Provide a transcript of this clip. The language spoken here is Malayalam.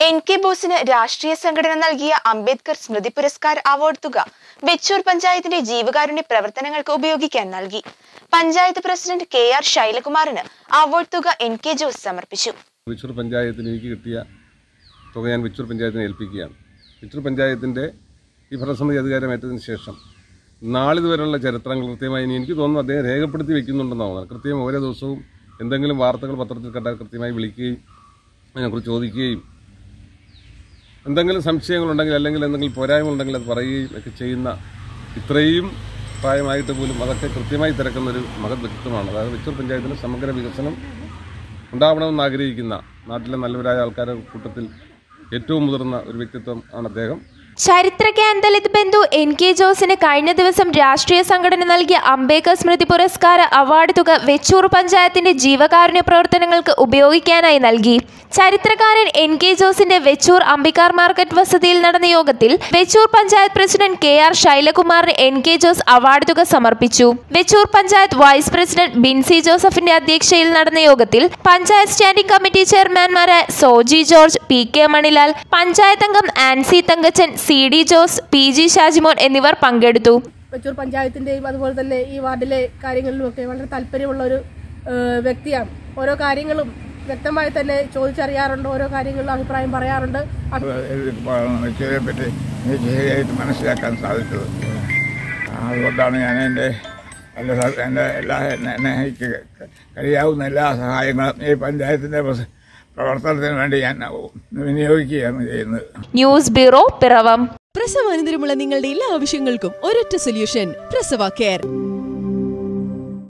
എൻ കെ ബോസിന് രാഷ്ട്രീയ സംഘടന നൽകിയ അംബേദ്കർ സ്മൃതി പുരസ്കാർ അവാർഡ് തുക വെച്ചൂർ പഞ്ചായത്തിന്റെ ജീവകാരുണ്യ പ്രവർത്തനങ്ങൾക്ക് ഉപയോഗിക്കാൻ നൽകി പഞ്ചായത്ത് പ്രസിഡന്റ് കെ ആർ ശൈലകുമാറിന് അവാർഡ് തുക എൻ കെ ജോസ് സമർപ്പിച്ചു വിച്ചൂർ പഞ്ചായത്തിന് എനിക്ക് കിട്ടിയ തുക ഞാൻ വിച്ചൂർ പഞ്ചായത്തിനെ ഏൽപ്പിക്കുകയാണ് വിച്ചൂർ പഞ്ചായത്തിൻ്റെ ഈ ഭരണസമിതി അധികാരമേറ്റതിന് ശേഷം നാളിതുവരെയുള്ള ചരിത്രങ്ങൾ കൃത്യമായി ഇനി എനിക്ക് തോന്നുന്നു അദ്ദേഹം രേഖപ്പെടുത്തി വെക്കുന്നുണ്ടെന്നാണ് തോന്നുന്നത് കൃത്യം ഓരോ ദിവസവും എന്തെങ്കിലും വാർത്തകൾ പത്രത്തിൽ കണ്ടാൽ കൃത്യമായി വിളിക്കുകയും അതിനെക്കുറിച്ച് ചോദിക്കുകയും എന്തെങ്കിലും സംശയങ്ങളുണ്ടെങ്കിൽ അല്ലെങ്കിൽ എന്തെങ്കിലും പോരായ്മകളുണ്ടെങ്കിൽ അത് പറയുകയും ഒക്കെ ചെയ്യുന്ന ഇത്രയും പ്രായമായിട്ട് പോലും അതൊക്കെ കൃത്യമായി തിരക്കുന്ന ഒരു മഹത് വ്യക്തിത്വമാണ് അതായത് വിച്ചൂർ പഞ്ചായത്തിൻ്റെ സമഗ്ര വികസനം ഉണ്ടാവണമെന്ന് ആഗ്രഹിക്കുന്ന നാട്ടിലെ നല്ലവരായ ആൾക്കാരുടെ കൂട്ടത്തിൽ ഏറ്റവും മുതിർന്ന ഒരു വ്യക്തിത്വം ആണ് അദ്ദേഹം ചരിത്ര ദലിത് ബന്ധു എൻ കെ ജോസിന് കഴിഞ്ഞ ദിവസം രാഷ്ട്രീയ സംഘടന നൽകിയ അംബേദ്കർ സ്മൃതി പുരസ്കാര അവാർഡ് തുക വെച്ചൂർ പഞ്ചായത്തിന്റെ ജീവകാരുണ്യ പ്രവർത്തനങ്ങൾക്ക് ഉപയോഗിക്കാനായി നൽകി ചരിത്രകാരൻ എൻ കെ ജോസിന്റെ വെച്ചൂർ അംബിക്കാർ മാർക്കറ്റ് വസതിയിൽ നടന്ന യോഗത്തിൽ Vechoor panchayat president K R ശൈലകുമാറിന് എൻ കെ ജോസ് അവാർഡ് തുക സമർപ്പിച്ചു വെച്ചൂർ പഞ്ചായത്ത് വൈസ് പ്രസിഡന്റ് ബിൻസി ജോസഫിന്റെ അധ്യക്ഷതയിൽ നടന്ന യോഗത്തിൽ പഞ്ചായത്ത് സ്റ്റാൻഡിംഗ് കമ്മിറ്റി ചെയർമാൻമാരായ സോജി ജോർജ് പി കെ മണിലാൽ പഞ്ചായത്ത് അംഗം Ancy Thankachan C D Jose P G Shajimon എന്നിവർ പങ്കെടുത്തു വെച്ചൂർ പഞ്ചായത്തിൻ്റെയും അതുപോലെ തന്നെ ഈ വാർഡിലെ കാര്യങ്ങളിലുമൊക്കെ വളരെ താല്പര്യമുള്ള ഒരു ഏഹ്, വ്യക്തിയാണ് ഓരോ കാര്യങ്ങളും വ്യക്തമായി തന്നെ ചോദിച്ചറിയാറുണ്ട് ഓരോ കാര്യങ്ങളിലും അഭിപ്രായം പറയാറുണ്ട് അത് വ്യക്തിയെ പറ്റി എനിക്ക് ശരിയായിട്ട് മനസ്സിലാക്കാൻ സാധിച്ചത് അതുകൊണ്ടാണ് ഞാൻ എൻ്റെ എല്ലാ സ- എൻ്റെ എല്ലാ എന്നെ എന്നെ എനിക്ക് കഴിയാവുന്ന എല്ലാ സഹായങ്ങളും ഈ പഞ്ചായത്തിൻ്റെ പ്രസ- പ്രവർത്തനത്തിന് വേണ്ടി ഞാൻ വിനിയോഗിക്കുകയാണ് ചെയ്യുന്നത് ന്യൂസ് ബ്യൂറോ പിറവം പ്രസവാനന്തരമുള്ള നിങ്ങളുടെ എല്ലാ ആവശ്യങ്ങൾക്കും ഒരൊറ്റ സൊല്യൂഷൻ പ്രസവ കെയർ